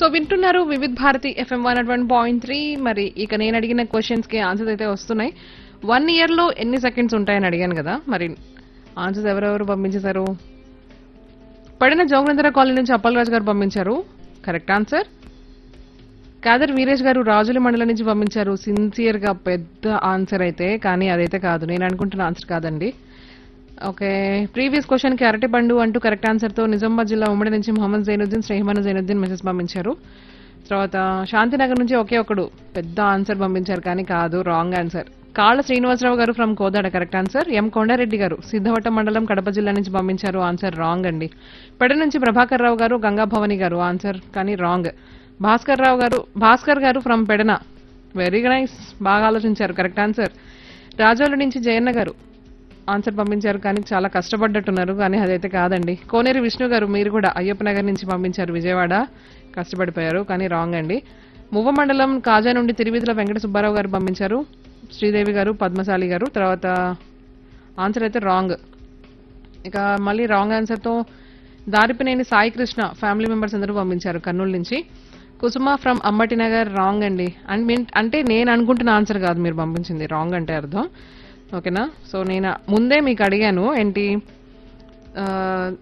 so వింటున్నారు Vividh Bharati FM one one point three మరి ఇక నేను అడిగిన క్వశ్చన్స్ కి ఆన్సర్స్ అయితే వస్తున్నాయి వన్ ఇయర్ లో ఎన్ని సెకండ్స్ ఉంటాయని అడిగాను కదా మరి ఆన్సర్స్ ఎవరెవరు పంపించేశారు పడిన జోగనేంద్ర కాలనీ నుంచి అప్పలరాజు గారు పంపించారు కరెక్ట్ ఆన్సర్ కాదర్ వీరేష్ గారు రాజుల మండలం నుంచి పంపించారు సిన్సియర్ గా పెద్ద ఆన్సర్ అయితే కానీ అదైతే కాదు నేను అనుకుంటున్న ఆన్సర్ కాదండి ఓకే ప్రీవియస్ క్వశ్చన్ కి అరటి పండు అంటూ కరెక్ట్ ఆన్సర్ తో నిజామాబాద్ జిల్లా ఉమ్మడి నుంచి మొహమ్మద్ జైనుద్దీన్ స్నేహమాన జైనుద్దీన్ మెసేజ్ పంపించారు తర్వాత శాంతినగర్ నుంచి ఒకే ఒకడు పెద్ద ఆన్సర్ పంపించారు కానీ కాదు రాంగ్ ఆన్సర్ కాళ్ళ శ్రీనివాసరావు గారు from Kodada correct answer M Kondareddy గారు సిద్ధవటం మండలం కడప జిల్లా నుంచి పంపించారు ఆన్సర్ రాంగ్ అండి పెడ నుంచి ప్రభాకర్ రావు గారు గంగా భవాని గారు ఆన్సర్ కానీ రాంగ్ భాస్కర్ రావు గారు భాస్కర్ గారు ఫ్రమ్ పెడన వెరీ నైస్ బాగా ఆలోచించారు కరెక్ట్ ఆన్సర్ రాజోలు నుంచి జయన్న గారు ఆన్సర్ పంపించారు కానీ చాలా కష్టపడ్డట్టున్నారు కానీ అదైతే కాదండి కోనేరు విష్ణు గారు మీరు కూడా అయ్యప్ప నగర్ నుంచి పంపించారు విజయవాడ కష్టపడిపోయారు కానీ రాంగ్ అండి మువ్వ మండలం కాజా నుండి తిరువిధుల వెంకట సుబ్బారావు గారు పంపించారు శ్రీదేవి గారు పద్మశాలి గారు తర్వాత ఆన్సర్ అయితే రాంగ్ ఇక మళ్ళీ రాంగ్ ఆన్సర్తో దారిపినేని సాయి కృష్ణ ఫ్యామిలీ మెంబర్స్ అందరూ పంపించారు కర్నూలు నుంచి కుసుమ ఫ్రమ్ అంబటి నగర్ రాంగ్ అండి అండ్ మీన్- అంటే నేను అనుకుంటున్న ఆన్సర్ కాదు మీరు పంపించింది రాంగ్ అంటే అర్థం ఓకేనా సో నేను ముందే మీకు అడిగాను ఏంటి ఆ,